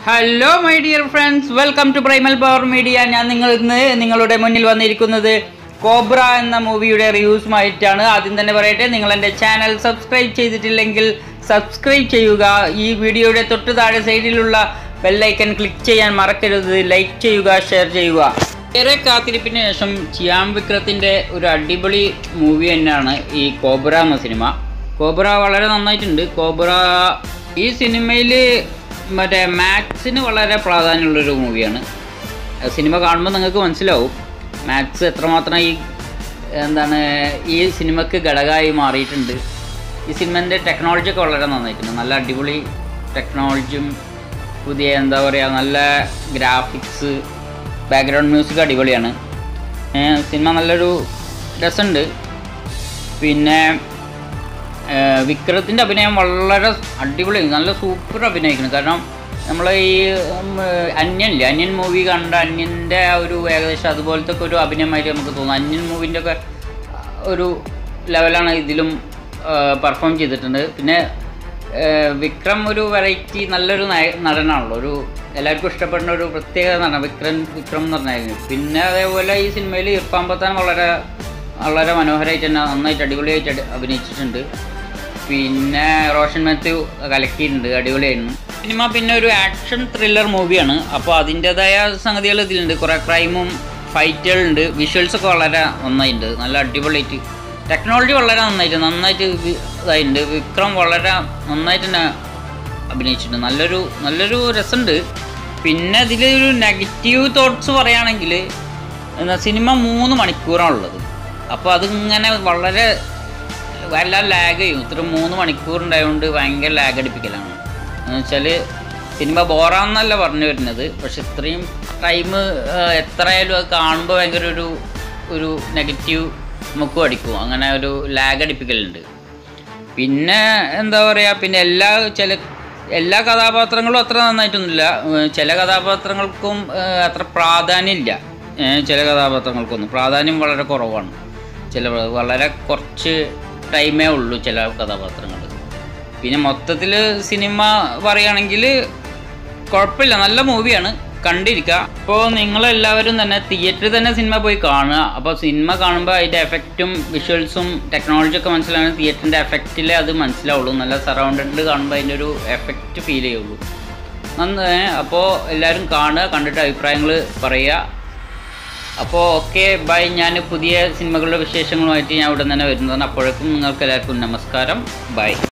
hello my dear friends welcome to primal power media ഞാൻ നിങ്ങൾ ഇന്ന് നിങ്ങളുടെ മുന്നിൽ വന്നിരിക്കുന്നത് കോബ്ര എന്ന മൂവിയുടെ റിവ്യൂസുമായിട്ടാണ് ആദ്യം തന്നെ പറയട്ടെ നിങ്ങൾ എൻ്റെ ചാനൽ സബ്സ്ക്രൈബ് ചെയ്തിട്ടില്ലെങ്കിൽ സബ്സ്ക്രൈബ് ചെയ്യുക ഈ വീഡിയോയുടെ തൊട്ട് താഴെ സൈഡിലുള്ള ബെല്ലൈക്കൺ ക്ലിക്ക് ചെയ്യാൻ മറക്കരുത് ലൈക്ക് ചെയ്യുക ഷെയർ ചെയ്യുക ഏറെ കാത്തിരിപ്പിന് ശേഷം ചിയാം വിക്രത്തിൻ്റെ ഒരു അടിപൊളി മൂവി തന്നെയാണ് ഈ കോബ്ര എന്ന സിനിമ കോബ്ര വളരെ നന്നായിട്ടുണ്ട് കോബ്ര ഈ സിനിമയിൽ മറ്റേ മാത്സിന് വളരെ പ്രാധാന്യമുള്ളൊരു മൂവിയാണ് സിനിമ കാണുമ്പോൾ നിങ്ങൾക്ക് മനസ്സിലാവും മാത്സ് എത്രമാത്രം ഈ എന്താണ് ഈ സിനിമക്ക് ഘടകമായി മാറിയിട്ടുണ്ട് ഈ സിനിമേൻ്റെ ടെക്നോളജി ഒക്കെ വളരെ നന്നായിട്ടുണ്ട് നല്ല അടിപൊളി ടെക്നോളജിയും പുതിയ എന്താ പറയുക നല്ല ഗ്രാഫിക്സ് ബാക്ക്ഗ്രൗണ്ട് മ്യൂസിക് അടിപൊളിയാണ് ഏഹ് സിനിമ നല്ലൊരു രസമുണ്ട് പിന്നെ ഏഹ് വിക്രത്തിൻ്റെ അഭിനയം വളരെ അടിപൊളി നല്ല സൂപ്പർ അഭിനയിക്കുന്നു കാരണം നമ്മൾ ഈ ഉം, ഏഹ് അന്യനില്ലേ അന്യൻ മൂവി കണ്ട അന്യൻ്റെ ആ ഒരു ഏകദേശം അതുപോലത്തെ ഒക്കെ ഒരു അഭിനയമായിട്ട് നമുക്ക് തോന്നും അന്യൻ മൂവിൻ്റെ ഒക്കെ ഒരു ലെവലാണ് ഇതിലും പെർഫോം ചെയ്തിട്ടുണ്ട് പിന്നെ ഏഹ് വിക്രം ഒരു വെറൈറ്റി നല്ലൊരു നയ- നടനാണല്ലോ ഒരു എല്ലാവർക്കും ഇഷ്ടപ്പെടുന്ന ഒരു പ്രത്യേക നടൻ വിക്രം വിക്രം എന്ന് പറഞ്ഞായിരുന്നു പിന്നെ അതേപോലെ ഈ സിനിമയിൽ ഇർഫാൻ പത്താൻ വളരെ വളരെ മനോഹരമായിട്ട് തന്നെ നന്നായിട്ട് അടിപൊളിയായിട്ട് അടി- അഭിനയിച്ചിട്ടുണ്ട് പിന്നെ റോഷൻ മാത്യു കലക്കിയിട്ടുണ്ട് അടിപൊളിയായിരുന്നു സിനിമ പിന്നെ ഒരു ആക്ഷൻ ത്രില്ലർ മൂവിയാണ് അപ്പോൾ അതിൻ്റെതായ സംഗതികൾ ഇതിലുണ്ട് കുറേ ക്രൈമും ഫൈറ്റുകളുണ്ട് വിഷ്വൽസൊക്കെ വളരെ നന്നായിട്ടുണ്ട് നല്ല അടിപൊളിയായിട്ട് ടെക്നോളജി വളരെ നന്നായിട്ട് നന്നായിട്ട് വി- ഇതായിട്ടുണ്ട് വിക്രം വളരെ നന്നായിട്ട് തന്നെ അഭിനയിച്ചിട്ടുണ്ട് നല്ലൊരു നല്ലൊരു രസമുണ്ട് പിന്നെ ഇതിലൊരു നെഗറ്റീവ് തോട്ട്സ് പറയുകയാണെങ്കിൽ എന്താ സിനിമ മൂന്ന് മണിക്കൂറാണുള്ളത് അപ്പോൾ അതിങ്ങനെ വളരെ എല്ലാം ലാഗ് ചെയ്യും ഇത്ര മൂന്ന് മണിക്കൂർ ഉണ്ടായതുകൊണ്ട് ഭയങ്കര ലാഗ് അടിപ്പിക്കലാണ് എന്ന് വെച്ചാൽ സിനിമ ബോറാന്നല്ല പറഞ്ഞു വരുന്നത് പക്ഷെ ഇത്രയും ടൈം എത്രയായാലും അത് കാണുമ്പോൾ ഭയങ്കര ഒരു ഒരു നെഗറ്റീവ് നമുക്കും അടിക്കും അങ്ങനെ ഒരു ലാഗ് അടിപ്പിക്കലുണ്ട് പിന്നെ എന്താ പറയുക പിന്നെ എല്ലാ ചില എല്ലാ കഥാപാത്രങ്ങളും അത്ര നന്നായിട്ടൊന്നുമില്ല ഏഹ് ചില കഥാപാത്രങ്ങൾക്കും ഏഹ് അത്ര പ്രാധാന്യമില്ല ഏഹ് ചില കഥാപാത്രങ്ങൾക്കൊന്നും പ്രാധാന്യം വളരെ കുറവാണ് ചില വളരെ കുറച്ച് ടൈമേ ഉള്ളൂ ചില കഥാപാത്രങ്ങൾ പിന്നെ മൊത്തത്തിൽ സിനിമ പറയുകയാണെങ്കിൽ കുഴപ്പമില്ല നല്ല മൂവിയാണ് കണ്ടിരിക്കുക അപ്പോൾ നിങ്ങളെല്ലാവരും തന്നെ തിയേറ്ററിൽ തന്നെ സിനിമ പോയി കാണുക അപ്പോൾ സിനിമ കാണുമ്പോൾ അതിൻ്റെ എഫക്റ്റും വിഷ്വൽസും ടെക്നോളജി ഒക്കെ മനസ്സിലാണ് തിയേറ്ററിൻ്റെ എഫക്റ്റിലേ അത് മനസ്സിലാവുള്ളൂ നല്ല സറൗണ്ടഡിൽ കാണുമ്പോൾ അതിൻ്റെ ഒരു എഫക്റ്റ് ഫീൽ ചെയ്യുള്ളൂ നന്ന അപ്പോൾ എല്ലാവരും കാണുക കണ്ടിട്ട് അഭിപ്രായങ്ങൾ പറയുക അപ്പോൾ ഓക്കെ ബൈ ഞാൻ പുതിയ സിനിമകളുടെ വിശേഷങ്ങളുമായിട്ട് ഞാൻ ഉടൻ തന്നെ വരുന്നതാണ് അപ്പോഴേക്കും നിങ്ങൾക്ക് എല്ലാവർക്കും നമസ്കാരം ബൈ